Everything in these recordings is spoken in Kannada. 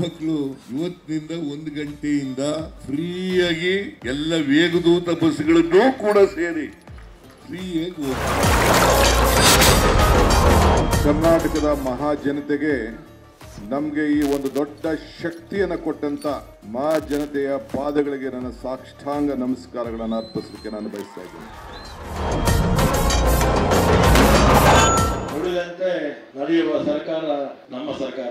ಹೆಣ್ಮಕ್ಳು ಇವತ್ತಿನಿಂದ ಒಂದು ಗಂಟೆಯಿಂದ ಫ್ರೀಯಾಗಿ ಎಲ್ಲ ವೇಗದೂತ ಬಸ್ಗಳನ್ನು ಕೂಡ ಸೇರಿ ಫ್ರೀಯಾಗಿ ಹೋಗ್ತಾರೆ ಕರ್ನಾಟಕದ ಮಹಾಜನತೆಗೆ ನಮಗೆ ಈ ಒಂದು ದೊಡ್ಡ ಶಕ್ತಿಯನ್ನು ಕೊಟ್ಟಂತ ಮಹಾಜನತೆಯ ಪಾದಗಳಿಗೆ ನನ್ನ ಸಾಷ್ಟಾಂಗ ನಮಸ್ಕಾರಗಳನ್ನು ಅರ್ಪಿಸಲಿಕ್ಕೆ ನಾನು ಬಯಸ್ತಾ ಇದ್ದೀನಿ ನುಡಿದಂತೆ ನಡೆಯುವ ಸರ್ಕಾರ ನಮ್ಮ ಸರ್ಕಾರ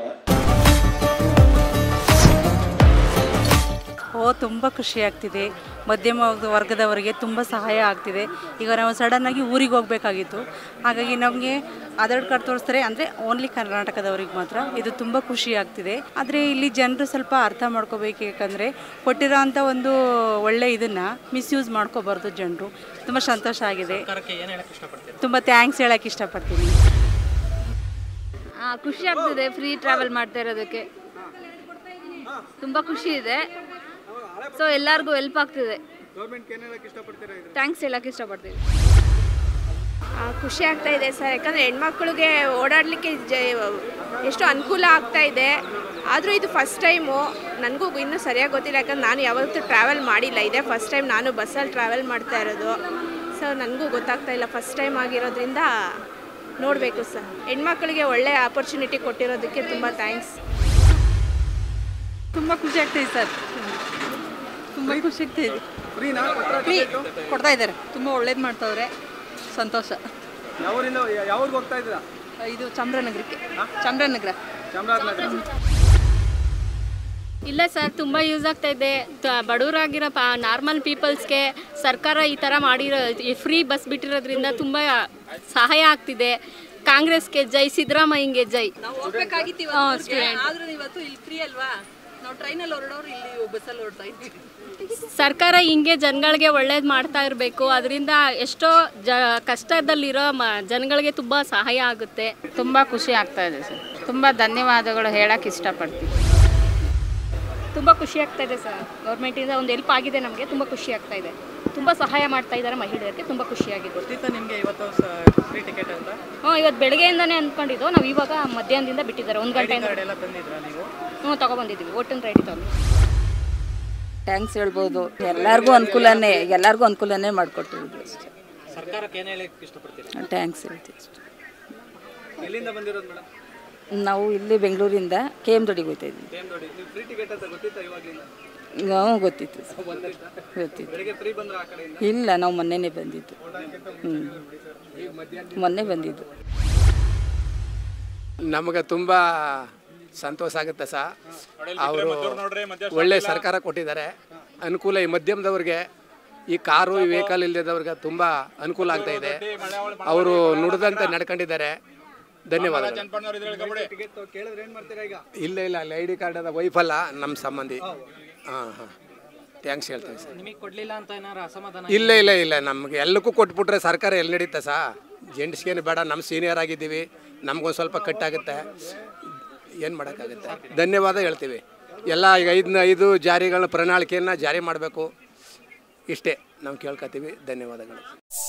ಓ ತುಂಬ ಖುಷಿ ಆಗ್ತಿದೆ ಮಧ್ಯಮ ವರ್ಗ- ವರ್ಗದವರಿಗೆ ತುಂಬ ಸಹಾಯ ಆಗ್ತಿದೆ ಈಗ ನಾವು ಸಡನ್ನಾಗಿ ಊರಿಗೆ ಹೋಗಬೇಕಾಗಿತ್ತು ಹಾಗಾಗಿ ನಮಗೆ ಆಧಾರ್ ಕಾರ್ಡ್ ತೋರಿಸ್ತಾರೆ ಅಂದರೆ ಓನ್ಲಿ ಕರ್ನಾಟಕದವ್ರಿಗೆ ಮಾತ್ರ ಇದು ತುಂಬ ಖುಷಿ ಆಗ್ತಿದೆ ಆದರೆ ಇಲ್ಲಿ ಜನರು ಸ್ವಲ್ಪ ಅರ್ಥ ಮಾಡ್ಕೋಬೇಕು ಯಾಕಂದರೆ ಕೊಟ್ಟಿರೋ ಅಂಥ ಒಂದು ಒಳ್ಳೆ ಇದನ್ನು ಮಿಸ್ಯೂಸ್ ಮಾಡ್ಕೋಬಾರ್ದು ಜನರು ತುಂಬ ಸಂತೋಷ ಆಗಿದೆ ತುಂಬ ಥ್ಯಾಂಕ್ಸ್ ಹೇಳೋಕ್ಕೆ ಇಷ್ಟಪಡ್ತೀನಿ ಆ, ಖುಷಿ ಆಗ್ತಿದೆ ಫ್ರೀ ಟ್ರಾವೆಲ್ ಮಾಡ್ತಾ ಇರೋದಕ್ಕೆ ತುಂಬ ಖುಷಿ ಇದೆ ಸೊ ಎಲ್ಲರಿಗೂ ಹೆಲ್ಪ್ ಆಗ್ತಿದೆ ಥ್ಯಾಂಕ್ಸ್ ಹೇಳಕ್ಕೆ ಇಷ್ಟಪಡ್ತೀವಿ ಆ, ಖುಷಿ ಆಗ್ತಾ ಇದೆ ಸರ್ ಯಾಕಂದರೆ ಹೆಣ್ಮಕ್ಳಿಗೆ ಓಡಾಡಲಿಕ್ಕೆ ಜ ಎಷ್ಟು ಅನುಕೂಲ ಆಗ್ತಾ ಇದೆ ಆದರೂ ಇದು ಫಸ್ಟ್ ಟೈಮು ನನಗೂ ಇನ್ನೂ ಸರಿಯಾಗಿ ಗೊತ್ತಿಲ್ಲ ಯಾಕಂದ್ರೆ ನಾನು ಯಾವತ್ತೂ ಟ್ರಾವೆಲ್ ಮಾಡಿಲ್ಲ ಇದೇ ಫಸ್ಟ್ ಟೈಮ್ ನಾನು ಬಸ್ಸಲ್ಲಿ ಟ್ರಾವೆಲ್ ಮಾಡ್ತಾ ಇರೋದು ಸೊ ನನಗೂ ಗೊತ್ತಾಗ್ತಾ ಇಲ್ಲ ಫಸ್ಟ್ ಟೈಮ್ ಆಗಿರೋದ್ರಿಂದ ನೋಡಬೇಕು ಸರ್ ಹೆಣ್ಮಕ್ಳಿಗೆ ಒಳ್ಳೆ ಆಪರ್ಚುನಿಟಿ ಕೊಟ್ಟಿರೋದಕ್ಕೆ ತುಂಬ ಥ್ಯಾಂಕ್ಸ್ ತುಂಬ ಖುಷಿ ಆಗ್ತಿದೆ ಸರ್ ತುಂಬ ಖುಷಿ ಆಗ್ತಿದೆ ಫ್ರೀ ಕೊಡ್ತಾ ಇದ್ದಾರೆ ತುಂಬ ಒಳ್ಳೇದು ಮಾಡ್ತಾವ್ರೆ ಸಂತೋಷ ಯಾವೂರಿಂದ ಯಾವ್ರಿಗೆ ಹೋಗ್ತಾ ಇದ್ದೀರಾ ಇದು ಚಾಮರಾಜನಗರಕ್ಕೆ ಚಾಮರಾಜನಗರ ಇಲ್ಲ ಸರ್ ತುಂಬ ಯೂಸ್ ಆಗ್ತಾ ಇದೆ ತ- ಬಡವರಾಗಿರೋ ಪ ನಾರ್ಮಲ್ ಪೀಪಲ್ಸ್ಗೆ ಸರ್ಕಾರ ಈ ಥರ ಮಾಡಿರೋ ಫ್ರೀ ಬಸ್ ಬಿಟ್ಟಿರೋದ್ರಿಂದ ತುಂಬ ಸಹಾಯ ಆಗ್ತಿದೆ ಕಾಂಗ್ರೆಸ್ಗೆ ಜೈ ಸಿದ್ದರಾಮಯ್ಯಂಗೆ ಜೈ ನಾವು ಹೋಗ್ಬೇಕಾಗಿತ್ತೀವ ಆದ್ರೂ ಇವತ್ತು ಇಲ್ಲಿ ಫ್ರೀ ಅಲ್ವಾ ನಾವು ಟ್ರೈನಲ್ಲಿ ಹೊರಡೋರು ಇಲ್ಲಿ ಬಸ್ಸಲ್ಲಿ ಹೊರಡ್ತಾ ಇದ್ದೀವಿ ಸರ್ಕಾರ ಹಿಂಗೆ ಜನಗಳಿಗೆ ಒಳ್ಳೇದು ಮಾಡ್ತಾ ಇರಬೇಕು ಅದರಿಂದ ಎಷ್ಟೋ ಜ ಕಷ್ಟದಲ್ಲಿರೋ ಮ ಜನಗಳಿಗೆ ತುಂಬ ಸಹಾಯ ಆಗುತ್ತೆ ತುಂಬ ಖುಷಿ ಆಗ್ತಾ ಇದೆ ಸರ್ ತುಂಬ ಧನ್ಯವಾದಗಳು ಹೇಳಕ್ಕೆ ಇಷ್ಟಪಡ್ತೀನಿ ತುಂಬ ಖುಷಿ ಆಗ್ತಾ ಇದೆ ಸರ್ ಗೌರ್ಮೆಂಟಿಂದ ಒಂದು ಹೆಲ್ಪ್ ಆಗಿದೆ ನಮಗೆ ತುಂಬ ಖುಷಿ ಆಗ್ತಾ ಇದೆ ತುಂಬ ಸಹಾಯ ಮಾಡ್ತಾ ಇದ್ದಾರೆ ಮಹಿಳೆಯರಿಗೆ ತುಂಬ ಖುಷಿಯಾಗಿದೆ ನಿಮಗೆ ಇವತ್ತು ಫ್ರೀ ಟಿಕೆಟ್ ಅಂತ ಹ್ಞೂ ಇವತ್ತು ಬೆಳಗ್ಗೆಯಿಂದನೇ ಅಂದ್ಕೊಂಡಿದ್ದು ನಾವು ಇವಾಗ ಮಧ್ಯಾಹ್ನದಿಂದ ಬಿಟ್ಟಿದ್ದಾರೆ ಒಂದು ಗಂಟೆಯಿಂದ ಎಲ್ಲ ತಂದಿದ್ರಾ ನೀವು ಹ್ಞೂ ತೊಗೊಬಂದಿದ್ದೀವಿ ಓಟನ್ ರೆಡಿ ತಗೊಂಡು ಥ್ಯಾಂಕ್ಸ್ ಹೇಳ್ಬೋದು ಎಲ್ಲರಿಗೂ ಅನುಕೂಲನೇ ಎಲ್ಲರಿಗೂ ಅನುಕೂಲನೇ ಮಾಡಿಕೊಟ್ಟಿರೋದು ಅಷ್ಟೇ ಸರ್ಕಾರಕ್ಕೆ ಏನು ಹೇಳಕ್ಕೆ ಇಷ್ಟಪಡ್ತೀರಾ ಥ್ಯಾಂಕ್ಸ್ ಹೇಳ್ತೀವಿ ಅಷ್ಟೇ ಎಲ್ಲಿಂದ ಬಂದಿರೋದು ಮೇಡಮ್ ನಾವು ಇಲ್ಲಿ ಬೆಂಗಳೂರಿಂದ ಕೆ ಎಮ್ ದೊಡ್ಡಿಗೆ ಹೋಗ್ತಾ ಇದ್ವಿ ಸೇಮ್ ನೋಡಿ ನೀವು ಫ್ರೀ ಟಿಕೆಟ್ ಅಂತ ಗೊತ್ತಿತ್ತಾ ಇವಾಗಲಿಂದ ನಾವು ಗೊತ್ತಿತ್ತು ಸರ್. ಗೊತ್ತಿತ್ತು ಬೆಳಿಗ್ಗೆ ಫ್ರೀ ಬಂದ್ರೆ ಆ ಕಡೆಯಿಂದ ಇಲ್ಲ ನಾವು ಮೊನ್ನೆನೇ ಬಂದಿದ್ದು ಹ್ಞೂ ಮೊನ್ನೆ ಬಂದಿದ್ದು ನಮಗೆ ತುಂಬ ಸಂತೋಷ ಆಗುತ್ತೆ ಸಹ ಅವರು ಒಳ್ಳೆ ಸರ್ಕಾರ ಕೊಟ್ಟಿದ್ದಾರೆ ಅನುಕೂಲ ಈ ಮಧ್ಯಮದವ್ರಿಗೆ ಈ ಕಾರು ಈ ವೆಹಿಕಲ್ ಇಲ್ಲದವ್ರಿಗೆ ತುಂಬ ಅನುಕೂಲ ಆಗ್ತಾ ಇದೆ ಅವರು ನುಡಿದಂತೆ ನಡ್ಕೊಂಡಿದ್ದಾರೆ ಧನ್ಯವಾದಗಳು ಟಿಕೆಟ್ ಕೇಳಿದ್ರೆ ಏನು ಮಾಡ್ತೀರಾ ಈಗ ಇಲ್ಲ ಇಲ್ಲ ಅಲ್ಲಿ ಐ ಡಿ ಕಾರ್ಡ್ ಅದ ವೈಫಲ್ಲ ನಮ್ಮ ಸಂಬಂಧಿ ಹಾಂ ಹಾಂ ಥ್ಯಾಂಕ್ಸ್ ಹೇಳ್ತೀನಿ ಸರ್ ನಿಮಗೆ ಕೊಡಲಿಲ್ಲ ಅಂತ ಏನಾರು ಅಸಮಾಧಾನ ಇಲ್ಲ ಇಲ್ಲ ಇಲ್ಲ ನಮಗೆ ಎಲ್ಲಕ್ಕೂ ಕೊಟ್ಬಿಟ್ರೆ ಸರ್ಕಾರ ಎಲ್ಲಿ ನಡೀತಾ ಸಾ ಜೆಂಟ್ಸ್ಗೇನು ಬೇಡ ನಮ್ಮ ಸೀನಿಯರ್ ಆಗಿದ್ದೀವಿ ನಮಗೊಂದು ಸ್ವಲ್ಪ ಕಟ್ಟಾಗುತ್ತೆ ಏನು ಮಾಡೋಕ್ಕಾಗುತ್ತೆ ಧನ್ಯವಾದ ಹೇಳ್ತೀವಿ ಎಲ್ಲ ಈಗ ಐದನ್ನ ಐದು ಜಾರಿಗಳನ್ನ ಪ್ರಣಾಳಿಕೆಯನ್ನು ಜಾರಿ ಮಾಡಬೇಕು ಇಷ್ಟೇ ನಾವು ಕೇಳ್ಕೊತೀವಿ ಧನ್ಯವಾದಗಳು